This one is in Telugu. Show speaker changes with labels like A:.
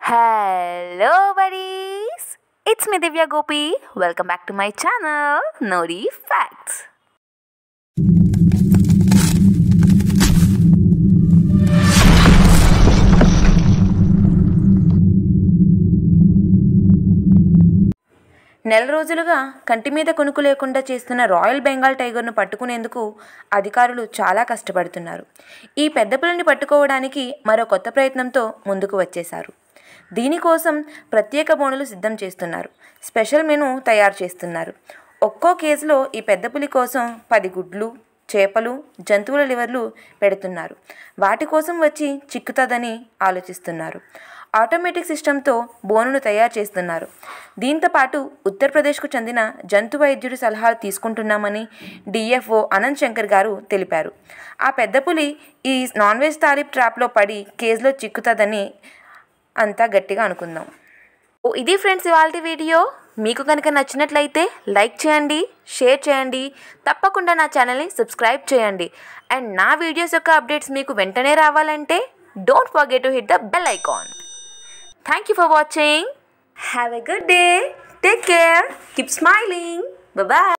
A: Hello, buddies! It's me, Divya Gopi. Welcome back to my channel, Nori Facts. నెల రోజులుగా కంటి మీద కొనుక్కు లేకుండా చేస్తున్న రాయల్ బెంగాల్ టైగర్ను పట్టుకునేందుకు అధికారులు చాలా కష్టపడుతున్నారు ఈ పెద్ద పులిని పట్టుకోవడానికి మరో కొత్త ప్రయత్నంతో ముందుకు వచ్చేశారు దీనికోసం ప్రత్యేక బోనులు సిద్ధం చేస్తున్నారు స్పెషల్ మెనూ తయారు చేస్తున్నారు ఒక్కో కేజీలో ఈ పెద్ద పులి కోసం పది గుడ్లు చేపలు జంతువుల లివర్లు పెడుతున్నారు వాటి కోసం వచ్చి చిక్కుతుందని ఆలోచిస్తున్నారు ఆటోమేటిక్ సిస్టంతో బోనును తయారు చేస్తున్నారు దీంతో పాటు ఉత్తరప్రదేశ్కు చెందిన జంతు వైద్యుడి సలహాలు తీసుకుంటున్నామని డిఎఫ్ఓ అనంత్ శంకర్ గారు తెలిపారు ఆ పెద్ద పులి ఈ నాన్ వెజ్ తాలిబ్ ట్రాప్లో పడి కేసులో చిక్కుతుందని అంతా గట్టిగా అనుకుందాం ఓ ఇది ఫ్రెండ్స్ ఇవాళ వీడియో మీకు కనుక నచ్చినట్లయితే లైక్ చేయండి షేర్ చేయండి తప్పకుండా నా ఛానల్ని సబ్స్క్రైబ్ చేయండి అండ్ నా వీడియోస్ యొక్క అప్డేట్స్ మీకు వెంటనే రావాలంటే don't forget to hit the bell icon thank you for watching have a good day take care keep smiling bye